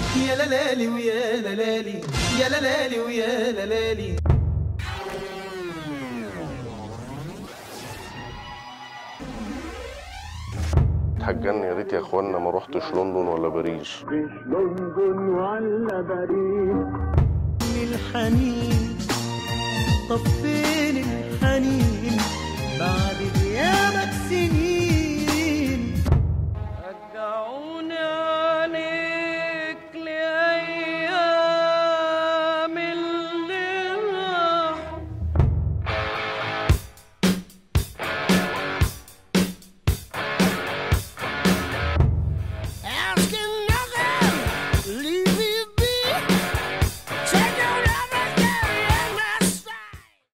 يا لالي ويا لالي يا لالي ويا لالي هتجن يا ريت يا اخوانا ما روحتش لندن ولا باريس مش لندن ولا باريس الحنين طفي